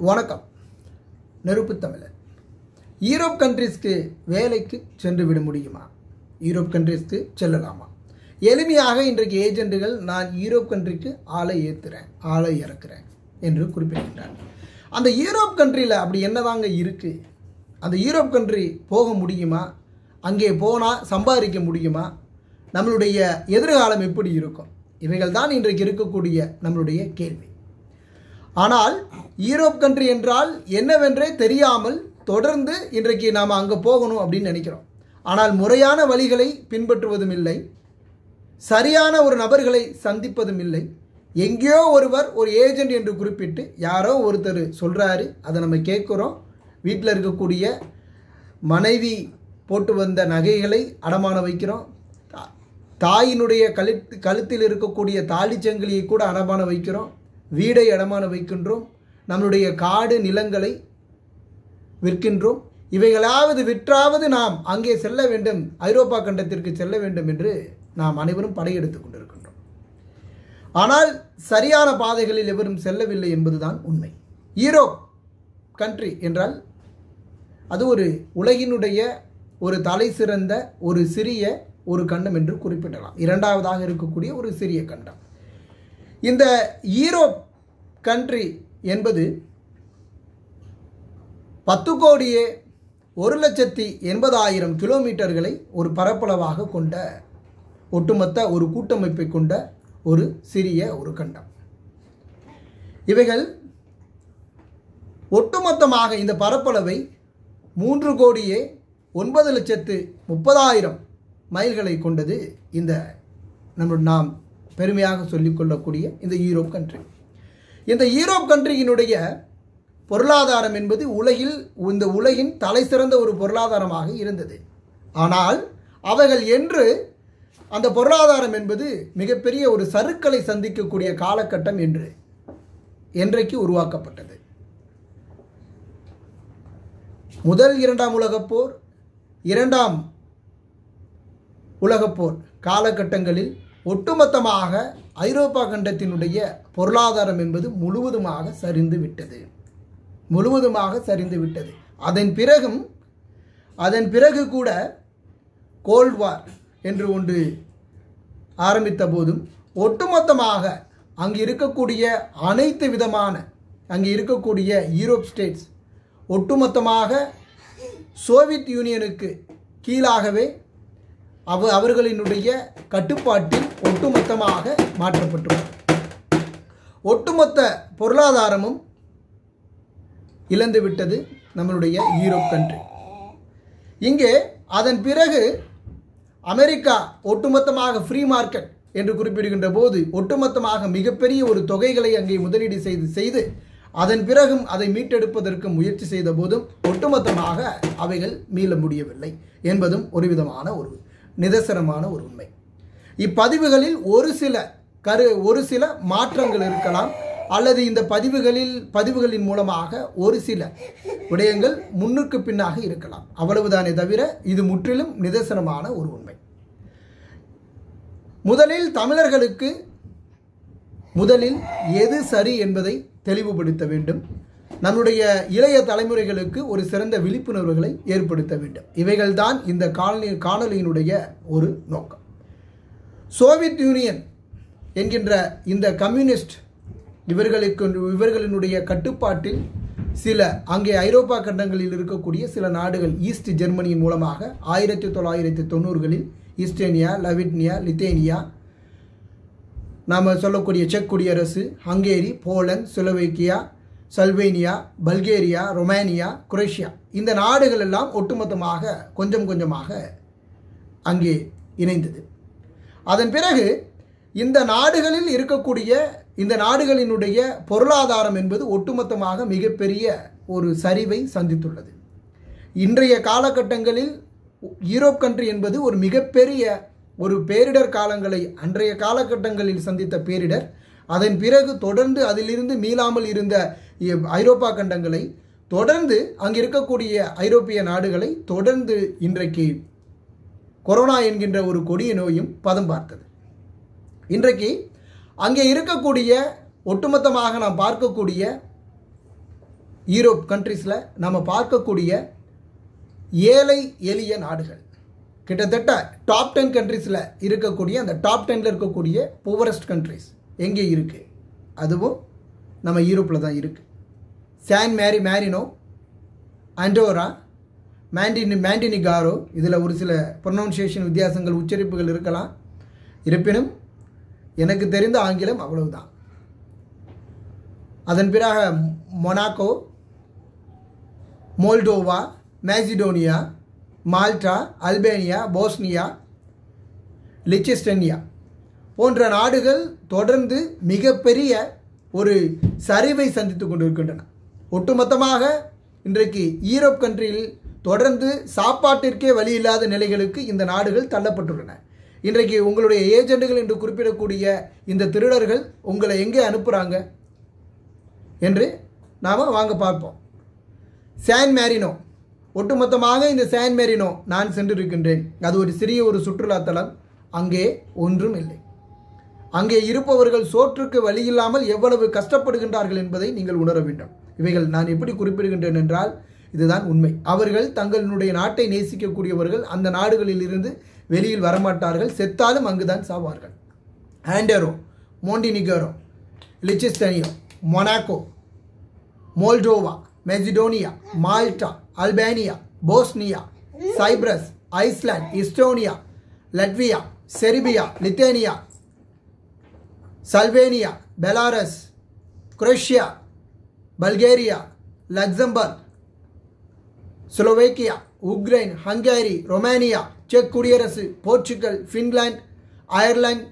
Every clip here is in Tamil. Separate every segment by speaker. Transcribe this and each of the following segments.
Speaker 1: வணக்கம் நெருப்பு தமிழன் யூரோப் கண்ட்ரிஸ்க்கு வேலைக்கு சென்று விட முடியுமா யூரோப் கண்ட்ரிஸ்க்கு செல்லலாமா எளிமையாக இன்றைக்கு ஏஜென்ட்டுகள் நான் யூரோப் கண்ட்ரிக்கு ஆளை ஏற்றுறேன் ஆளை இறக்குறேன் என்று குறிப்பிடுகின்றார் அந்த யூரோப் கண்ட்ரியில் அப்படி என்னதாங்க இருக்குது அந்த யூரோப் கண்ட்ரி போக முடியுமா அங்கே போனால் சம்பாதிக்க முடியுமா நம்மளுடைய எதிர்காலம் எப்படி இருக்கும் இவைகள் தான் இன்றைக்கு இருக்கக்கூடிய நம்மளுடைய கேள்வி ஆனால் யூரோப் கண்ட்ரி என்றால் என்னவென்றே தெரியாமல் தொடர்ந்து இன்றைக்கு நாம் அங்கே போகணும் அப்படின்னு நினைக்கிறோம் ஆனால் முறையான வழிகளை பின்பற்றுவதும் இல்லை சரியான ஒரு நபர்களை சந்திப்பதும் இல்லை எங்கேயோ ஒருவர் ஒரு ஏஜென்ட் என்று குறிப்பிட்டு யாரோ ஒருத்தர் சொல்கிறாரு அதை நம்ம கேட்குறோம் வீட்டில் இருக்கக்கூடிய மனைவி போட்டு வந்த நகைகளை அடமான வைக்கிறோம் தா- தாயினுடைய கழுத்து கழுத்தில் இருக்கக்கூடிய தாலிச்சங்கிலியை கூட அடமான வைக்கிறோம் வீடை அடமான வைக்கின்றோம் நம்மளுடைய காடு நிலங்களை விற்கின்றோம் இவைகளாவது விற்றாவது நாம் அங்கே செல்ல வேண்டும் ஐரோப்பா கண்டத்திற்கு செல்ல வேண்டும் என்று நாம் அனைவரும் படையெடுத்துக் கொண்டிருக்கின்றோம் ஆனால் சரியான பாதைகளில் எவரும் செல்லவில்லை என்பதுதான் உண்மை யூரோப் கண்ட்ரி என்றால் அது ஒரு உலகினுடைய ஒரு தலை சிறந்த ஒரு சிறிய ஒரு கண்டம் என்று குறிப்பிடலாம் இரண்டாவதாக இருக்கக்கூடிய ஒரு சிறிய கண்டம் இந்த ஈரோப் கண்ட்ரி என்பது பத்து கோடியே ஒரு லட்சத்தி எண்பதாயிரம் கிலோமீட்டர்களை ஒரு பரப்பளவாக கொண்ட ஒட்டுமொத்த ஒரு கூட்டமைப்பை கொண்ட ஒரு சிறிய ஒரு கண்டம் இவைகள் ஒட்டுமொத்தமாக இந்த பரப்பளவை மூன்று கோடியே ஒன்பது லட்சத்து முப்பதாயிரம் மைல்களை கொண்டது இந்த நம்ம நாம் பெருமையாக சொல்லிக்கொள்ளக்கூடிய இந்த யூரோப் கண்ட்ரி இந்த யூரோப் கண்ட்ரியினுடைய பொருளாதாரம் என்பது உலகில் இந்த உலகின் தலை சிறந்த ஒரு பொருளாதாரமாக இருந்தது ஆனால் அவைகள் என்று அந்த பொருளாதாரம் என்பது மிகப்பெரிய ஒரு சறுக்களை சந்திக்கக்கூடிய காலகட்டம் என்று என்றைக்கு உருவாக்கப்பட்டது முதல் இரண்டாம் உலகப் போர் இரண்டாம் உலகப் போர் காலகட்டங்களில் ஒட்டுமொத்தமாக ஐரோப்பா கண்டத்தினுடைய பொருளாதாரம் என்பது முழுவதுமாக சரிந்து விட்டது முழுவதுமாக சரிந்து விட்டது அதன் பிறகும் அதன் பிறகு கூட கோல்ட் வார் என்று ஒன்று ஆரம்பித்த போதும் ஒட்டுமொத்தமாக அங்கு இருக்கக்கூடிய அனைத்து விதமான அங்கு இருக்கக்கூடிய யூரோப் ஸ்டேட்ஸ் ஒட்டுமொத்தமாக சோவியத் யூனியனுக்கு கீழாகவே அவ அவர்களினுடைய கட்டுப்பாட்டில் ஒட்டுமொத்தமாக மாற்றப்பட்டுள்ளது ஒட்டுமொத்த பொருளாதாரமும் இழந்துவிட்டது நம்மளுடைய யூரோப் கண்ட்ரி இங்கே அதன் பிறகு அமெரிக்கா ஒட்டுமொத்தமாக ஃப்ரீ மார்க்கெட் என்று குறிப்பிடுகின்ற போது ஒட்டுமொத்தமாக மிகப்பெரிய ஒரு தொகைகளை அங்கே முதலீடு செய்து செய்து அதன் பிறகும் அதை மீட்டெடுப்பதற்கு முயற்சி செய்த போதும் ஒட்டுமொத்தமாக அவைகள் மீள முடியவில்லை என்பதும் ஒரு விதமான ஒரு நிதர்சனமான ஒரு உண்மை இப்பதிவுகளில் ஒரு சில கரு ஒரு சில மாற்றங்கள் இருக்கலாம் அல்லது இந்த பதிவுகளில் பதிவுகளின் மூலமாக ஒரு சில விடயங்கள் முன்னுக்கு பின்னாக இருக்கலாம் அவ்வளவுதானே தவிர இது முற்றிலும் நிதர்சனமான ஒரு உண்மை முதலில் தமிழர்களுக்கு முதலில் எது சரி என்பதை தெளிவுபடுத்த வேண்டும் நம்முடைய இளைய தலைமுறைகளுக்கு ஒரு சிறந்த விழிப்புணர்வுகளை ஏற்படுத்த வேண்டும் இவைகள்தான் இந்த காணொலி காணொலியினுடைய ஒரு நோக்கம் சோவியத் யூனியன் என்கின்ற இந்த கம்யூனிஸ்ட் இவர்களுக்கு இவர்களினுடைய கட்டுப்பாட்டில் சில அங்கே ஐரோப்பா கண்டங்களில் இருக்கக்கூடிய சில நாடுகள் ஈஸ்ட் ஜெர்மனியின் மூலமாக ஆயிரத்தி தொள்ளாயிரத்தி தொண்ணூறுகளில் ஈஸ்டேனியா லவிட்னியா லித்தேனியா நாம் சொல்லக்கூடிய செக் குடியரசு Hungary Poland Slovakia Slovenia Bulgaria Romania Croatia இந்த நாடுகள் எல்லாம் ஒட்டுமொத்தமாக கொஞ்சம் கொஞ்சமாக அங்கே இணைந்தது அதன் பிறகு இந்த நாடுகளில் இருக்கக்கூடிய இந்த நாடுகளினுடைய பொருளாதாரம் என்பது ஒட்டுமொத்தமாக மிகப்பெரிய ஒரு சரிவை சந்தித்துள்ளது இன்றைய காலகட்டங்களில் யூரோப் கண்ட்ரி என்பது ஒரு மிகப்பெரிய ஒரு பேரிடர் காலங்களை அன்றைய காலகட்டங்களில் சந்தித்த பேரிடர் அதன் பிறகு தொடர்ந்து அதிலிருந்து மீளாமல் இருந்த இ- ஐரோப்பா கண்டங்களை தொடர்ந்து அங்கு இருக்கக்கூடிய ஐரோப்பிய நாடுகளை தொடர்ந்து இன்றைக்கு கொரோனா என்கின்ற ஒரு கொடிய நோயும் பதம் பார்த்தது இன்றைக்கு அங்கே இருக்கக்கூடிய ஒட்டுமொத்தமாக நாம் பார்க்கக்கூடிய யூரோப் கண்ட்ரீஸில் நம்ம பார்க்கக்கூடிய ஏழை எளிய நாடுகள் கிட்டத்தட்ட டாப் டென் கண்ட்ரீஸில் இருக்கக்கூடிய அந்த டாப் டென்னில் இருக்கக்கூடிய புவரஸ்ட் கண்ட்ரீஸ் எங்கே இருக்குது அதுவும் நம்ம யூரோப்பில் தான் இருக்குது San Mari Marino Andorra Monteni Montenegro இதில் ஒரு சில ப்ரொனவுன்சியேஷன் வித்தியாசங்கள் உச்சரிப்புகள் இருக்கலாம் இருப்பினும் எனக்கு தெரிந்த ஆங்கிலம் அவ்வளவுதான் அதன் பிறகு Monaco Moldova Macedonia Malta Albania Bosnia Liechtenstein போன்ற நாடுகள் தொடர்ந்து மிகப்பெரிய ஒரு சரிவை சந்தித்து கொண்டிருக்கின்றன ஒட்டுமொத்தமாக இன்றைக்கு ஈரோப் கண்ட்ரியில் தொடர்ந்து சாப்பாட்டிற்கே வழி இல்லாத நிலைகளுக்கு இந்த நாடுகள் தள்ளப்பட்டுள்ளன இன்றைக்கு உங்களுடைய ஏஜெண்டுகள் என்று குறிப்பிடக்கூடிய இந்த திருடர்கள் உங்களை எங்கே அனுப்புகிறாங்க என்று நாம் வாங்க பார்ப்போம் சான் மேரினோ ஒட்டுமொத்தமாக இந்த சான் மேரினோ நான் சென்றிருக்கின்றேன் அது ஒரு சிறிய ஒரு சுற்றுலாத்தலம் அங்கே ஒன்றும் இல்லை அங்கே இருப்பவர்கள் சோற்றுக்கு வழியில்லாமல் எவ்வளவு கஷ்டப்படுகின்றார்கள் என்பதை நீங்கள் உணர வேண்டும் இவைகள் நான் எப்படி குறிப்பிடுகின்றேன் என்றால் இதுதான் உண்மை அவர்கள் தங்களுடைய நாட்டை நேசிக்கக்கூடியவர்கள் அந்த நாடுகளில் இருந்து வெளியில் வரமாட்டார்கள் செத்தாலும் அங்குதான் சாவார்கள் Andorra Montenegro Liechtenstein Monaco Moldova Macedonia Malta Albania Bosnia Cyprus Iceland Estonia Latvia Serbia Lithuania Slovenia Belarus Croatia Bulgaria Luxembourg Slovakia Ukraine Hungary Romania செக் குடியரசு Portugal Finland Ireland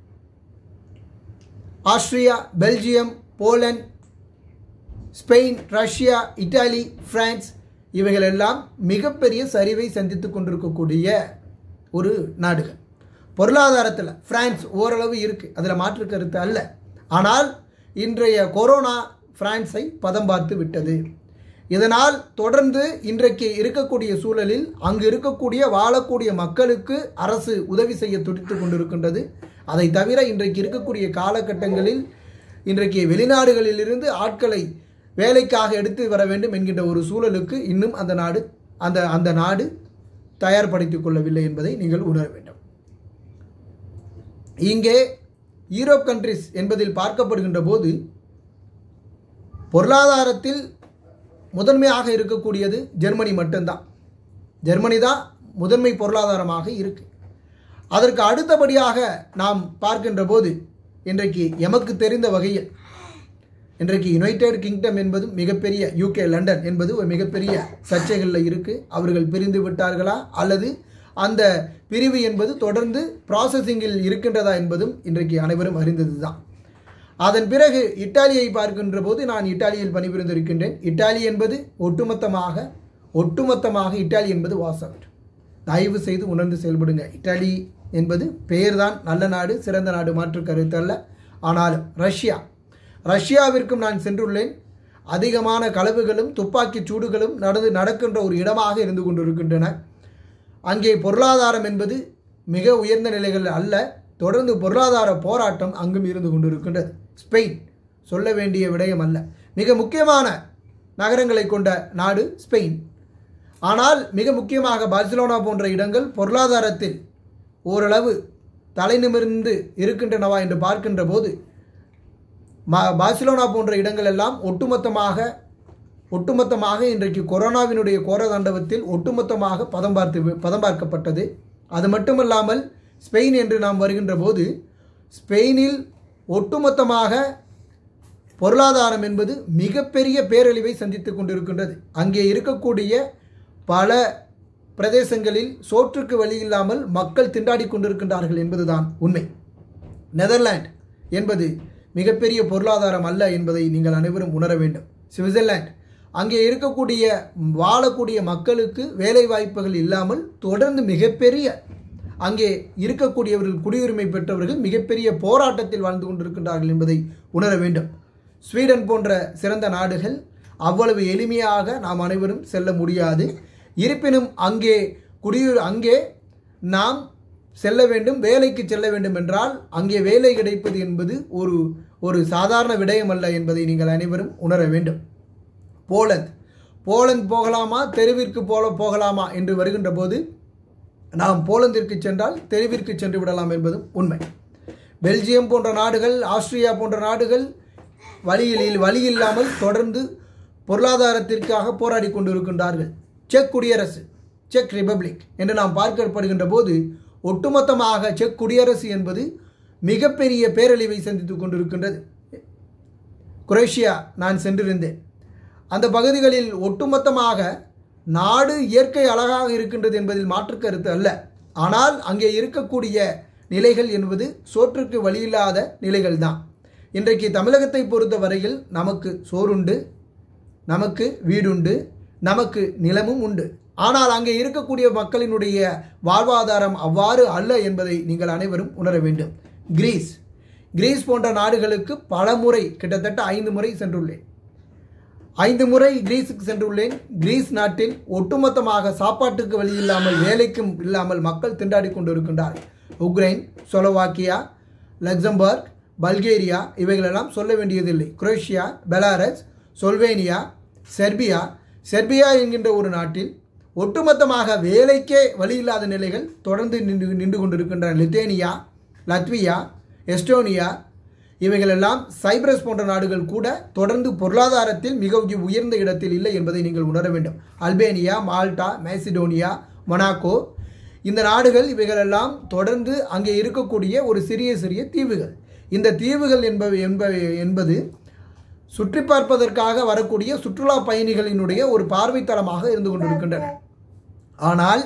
Speaker 1: Austria Belgium Poland Spain Russia Italy France இவைகள் எல்லாம் மிகப்பெரிய சரிவை சந்தித்து கொண்டிருக்கக்கூடிய ஒரு நாடுகள் பொருளாதாரத்தில் பிரான்ஸ் ஓரளவு இருக்குது அதில் மாற்று கருத்து அல்ல ஆனால் இன்றைய கொரோனா பிரான்ஸை பதம் பார்த்து விட்டது இதனால் தொடர்ந்து இன்றைக்கு இருக்கக்கூடிய சூழலில் அங்கு இருக்கக்கூடிய வாழக்கூடிய மக்களுக்கு அரசு உதவி செய்ய துடித்து கொண்டிருக்கின்றது அதை தவிர இன்றைக்கு இருக்கக்கூடிய காலகட்டங்களில் இன்றைக்கு வெளிநாடுகளிலிருந்து ஆட்களை வேலைக்காக எடுத்து வர வேண்டும் என்கின்ற ஒரு சூழலுக்கு இன்னும் அந்த நாடு அந்த அந்த நாடு தயார்படுத்திக் கொள்ளவில்லை என்பதை நீங்கள் உணர வேண்டும் இங்கே யூரோப் கண்ட்ரிஸ் என்பதில் பார்க்கப்படுகின்ற போது பொருளாதாரத்தில் முதன்மையாக இருக்கக்கூடியது ஜெர்மனி மட்டும்தான் ஜெர்மனி தான் முதன்மை பொருளாதாரமாக இருக்கு அதற்கு அடுத்தபடியாக நாம் பார்க்கின்ற போது இன்றைக்கு எமக்கு தெரிந்த வகையில் இன்றைக்கு யுனைடெட் கிங்டம் என்பதும் மிகப்பெரிய யூகே லண்டன் என்பது ஒரு மிகப்பெரிய சர்ச்சைகளில் இருக்குது அவர்கள் பிரிந்து விட்டார்களா அல்லது அந்த பிரிவு என்பது தொடர்ந்து ப்ராசஸிங்கில் இருக்கின்றதா என்பதும் இன்றைக்கு அனைவரும் அறிந்தது தான் அதன் பிறகு இத்தாலியை பார்க்கின்ற போது நான் இத்தாலியில் பணிபுரிந்திருக்கின்றேன் இத்தாலி என்பது ஒட்டுமொத்தமாக ஒட்டுமொத்தமாக இத்தாலி என்பது வாசம் தயவு செய்து உணர்ந்து செயல்படுங்க இத்தாலி என்பது பெயர்தான் நல்ல நாடு சிறந்த நாடு மாற்று கருத்து அல்ல ஆனாலும் ரஷ்யா ரஷ்யாவிற்கும் நான் சென்றுள்ளேன் அதிகமான களவுகளும் துப்பாக்கிச் சூடுகளும் நடந்து நடக்கின்ற ஒரு இடமாக இருந்து கொண்டிருக்கின்றன அங்கே பொருளாதாரம் என்பது மிக உயர்ந்த நிலைகள் அல்ல தொடர்ந்து பொருளாதார போராட்டம் அங்கும் இருந்து கொண்டிருக்கின்றது ஸ்பெயின் சொல்ல வேண்டிய விடயம் அல்ல மிக முக்கியமான நகரங்களை கொண்ட நாடு ஸ்பெயின் ஆனால் மிக முக்கியமாக பார்சிலோனா போன்ற இடங்கள் பொருளாதாரத்தில் ஓரளவு தலைநிமிர்ந்து இருக்கின்றனவா என்று பார்க்கின்ற போது மா பார்சிலோனா போன்ற இடங்கள் எல்லாம் ஒட்டுமொத்தமாக ஒட்டுமொத்தமாக இன்றைக்கு கொரோனாவினுடைய கோரதாண்டவத்தில் ஒட்டுமொத்தமாக பதம் பார்த்து பதம் பார்க்கப்பட்டது அது மட்டுமல்லாமல் ஸ்பெயின் என்று நாம் வருகின்ற போது ஸ்பெயினில் ஒட்டுமொத்தமாக பொருளாதாரம் என்பது மிகப்பெரிய பேரழிவை சந்தித்து கொண்டிருக்கின்றது அங்கே இருக்கக்கூடிய பல பிரதேசங்களில் சோற்றுக்கு வழி இல்லாமல் மக்கள் திண்டாடி கொண்டிருக்கின்றார்கள் என்பதுதான் உண்மை நெதர்லாந்து என்பது மிகப்பெரிய பொருளாதாரம் அல்ல என்பதை நீங்கள் அனைவரும் உணர வேண்டும் சுவிட்சர்லாந்து அங்கே இருக்கக்கூடிய வாழக்கூடிய மக்களுக்கு வேலை வாய்ப்புகள் இல்லாமல் தொடர்ந்து மிகப்பெரிய அங்கே இருக்கக்கூடியவர்கள் குடியுரிமை பெற்றவர்கள் மிகப்பெரிய போராட்டத்தில் வாழ்ந்து கொண்டிருக்கின்றார்கள் என்பதை உணர வேண்டும் ஸ்வீடன் போன்ற சிறந்த நாடுகள் அவ்வளவு எளிமையாக நாம் அனைவரும் செல்ல முடியாது இருப்பினும் அங்கே குடியுரி அங்கே நாம் செல்ல வேண்டும் வேலைக்கு செல்ல வேண்டும் என்றால் அங்கே வேலை கிடைப்பது என்பது ஒரு ஒரு சாதாரண விடயம் அல்ல என்பதை நீங்கள் அனைவரும் உணர வேண்டும் போலந்து போலந்து போகலாமா தெருவிற்கு போல போகலாமா என்று வருகின்ற போது நாம் போலந்திற்கு சென்றால் தெருவிற்கு சென்று விடலாம் என்பதும் உண்மை பெல்ஜியம் போன்ற நாடுகள் ஆஸ்திரியா போன்ற நாடுகள் வழியில் வழி இல்லாமல் தொடர்ந்து பொருளாதாரத்திற்காக போராடி கொண்டிருக்கின்றார்கள் செக் குடியரசு செக் ரிபப்ளிக் என்று நாம் பார்க்கப்படுகின்ற போது ஒட்டுமொத்தமாக செக் குடியரசு என்பது மிகப்பெரிய பேரழிவை சந்தித்துக் கொண்டிருக்கின்றது குரேஷியா நான் சென்றிருந்தேன் அந்த பகுதிகளில் ஒட்டுமொத்தமாக நாடு இயற்கை அழகாக இருக்கின்றது என்பதில் மாற்று கருத்து அல்ல ஆனால் அங்கே இருக்கக்கூடிய நிலைகள் என்பது சோற்றுக்கு வழியில்லாத நிலைகள் தான் இன்றைக்கு தமிழகத்தை பொறுத்த வரையில் நமக்கு சோறுண்டு நமக்கு வீடுண்டு நமக்கு நிலமும் உண்டு ஆனால் அங்கே இருக்கக்கூடிய மக்களினுடைய வாழ்வாதாரம் அவ்வாறு அல்ல என்பதை நீங்கள் அனைவரும் உணர வேண்டும் கிரீஸ் கிரீஸ் போன்ற நாடுகளுக்கு பல முறை கிட்டத்தட்ட ஐந்து முறை சென்றுள்ளேன் ஐந்து முறை கிரீஸுக்கு சென்றுள்ளேன் கிரீஸ் நாட்டில் ஒட்டுமொத்தமாக சாப்பாட்டுக்கு வழி இல்லாமல் வேலைக்கும் இல்லாமல் மக்கள் திண்டாடி கொண்டிருக்கின்றார்கள் உக்ரைன் சொலோவாக்கியா லக்சம்பர்க் பல்கேரியா இவைகளெல்லாம் சொல்ல வேண்டியதில்லை Croatia Belarus Slovenia Serbia Serbia என்கின்ற ஒரு நாட்டில் ஒட்டுமொத்தமாக வேலைக்கே வழியில்லாத நிலைகள் தொடர்ந்து நின்று நின்று கொண்டிருக்கின்றன லித்தேனியா லத்வியா எஸ்டோனியா இவைகளெல்லாம் சைப்ரஸ் போன்ற நாடுகள் கூட தொடர்ந்து பொருளாதாரத்தில் மிக உயர்ந்த இடத்தில் இல்லை என்பதை நீங்கள் உணர வேண்டும் அல்பேனியா மால்டா மேசிடோனியா மொனாக்கோ இந்த நாடுகள் இவைகளெல்லாம் தொடர்ந்து அங்கே இருக்கக்கூடிய ஒரு சிறிய சிறிய தீவுகள் இந்த தீவுகள் என்பவை என்பவை என்பது சுற்றி பார்ப்பதற்காக வரக்கூடிய சுற்றுலா பயணிகளினுடைய ஒரு பார்வைத்தலமாக இருந்து கொண்டிருக்கின்றன ஆனால்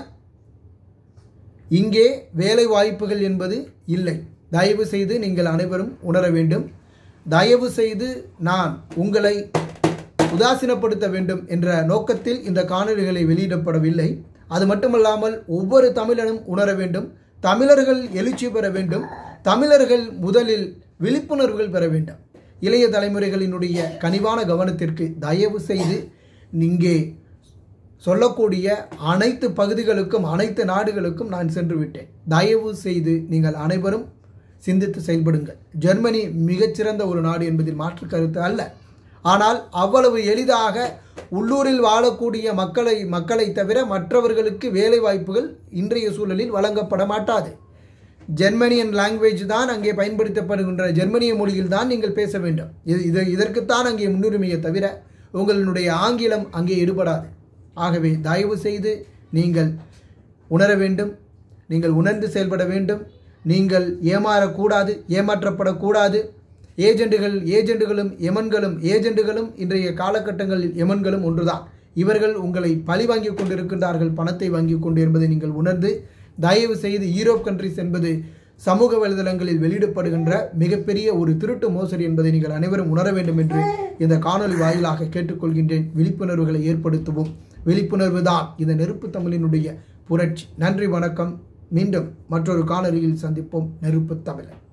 Speaker 1: இங்கே வேலை வாய்ப்புகள் என்பது இல்லை தயவு செய்து நீங்கள் அனைவரும் உணர வேண்டும் தயவு செய்து நான் உங்களை உதாசீனப்படுத்த வேண்டும் என்ற நோக்கத்தில் இந்த காணொலிகளை வெளியிடப்படவில்லை அது மட்டுமல்லாமல் ஒவ்வொரு தமிழனும் உணர வேண்டும் தமிழர்கள் எழுச்சி பெற வேண்டும் தமிழர்கள் முதலில் விழிப்புணர்வுகள் பெற வேண்டும் இளைய தலைமுறைகளினுடைய கனிவான கவனத்திற்கு தயவு செய்து இங்கே சொல்லக்கூடிய அனைத்து பகுதிகளுக்கும் அனைத்து நாடுகளுக்கும் நான் சென்று விட்டேன் தயவு செய்து நீங்கள் அனைவரும் சிந்தித்து செயல்படுங்கள் ஜெர்மனி மிகச்சிறந்த ஒரு நாடு என்பதில் மாற்று கருத்து அல்ல ஆனால் அவ்வளவு எளிதாக உள்ளூரில் வாழக்கூடிய மக்களை மக்களை தவிர மற்றவர்களுக்கு வேலை வாய்ப்புகள் இன்றைய சூழலில் வழங்கப்பட மாட்டாது ஜெர்மனியன் லாங்குவேஜ் தான் அங்கே பயன்படுத்தப்படுகின்ற ஜெர்மனிய மொழியில் தான் நீங்கள் பேச வேண்டும் இது இது இதற்குத்தான் அங்கே முன்னுரிமையை தவிர உங்களுடைய ஆங்கிலம் அங்கே ஈடுபடாது ஆகவே தயவு செய்து நீங்கள் உணர வேண்டும் நீங்கள் உணர்ந்து செயல்பட வேண்டும் நீங்கள் ஏமாறக்கூடாது ஏமாற்றப்படக்கூடாது ஏஜெண்டுகள் ஏஜெண்டுகளும் எமன்களும் ஏஜெண்டுகளும் இன்றைய காலகட்டங்களில் எமன்களும் ஒன்றுதான் இவர்கள் உங்களை பழி வாங்கி கொண்டிருக்கின்றார்கள் பணத்தை வாங்கி கொண்டு என்பதை நீங்கள் உணர்ந்து தயவு செய்து யூரோப் கண்ட்ரிஸ் என்பது சமூக வலைதளங்களில் வெளியிடப்படுகின்ற மிகப்பெரிய ஒரு திருட்டு மோசடி என்பதை நீங்கள் அனைவரும் உணர வேண்டும் என்று இந்த காணொலி வாயிலாக கேட்டுக்கொள்கின்றேன் விழிப்புணர்வுகளை ஏற்படுத்துவோம் விழிப்புணர்வு தான் இந்த நெருப்பு தமிழினுடைய புரட்சி நன்றி வணக்கம் மீண்டும் மற்றொரு காணொலியில் சந்திப்போம் நெருப்பு தமிழன்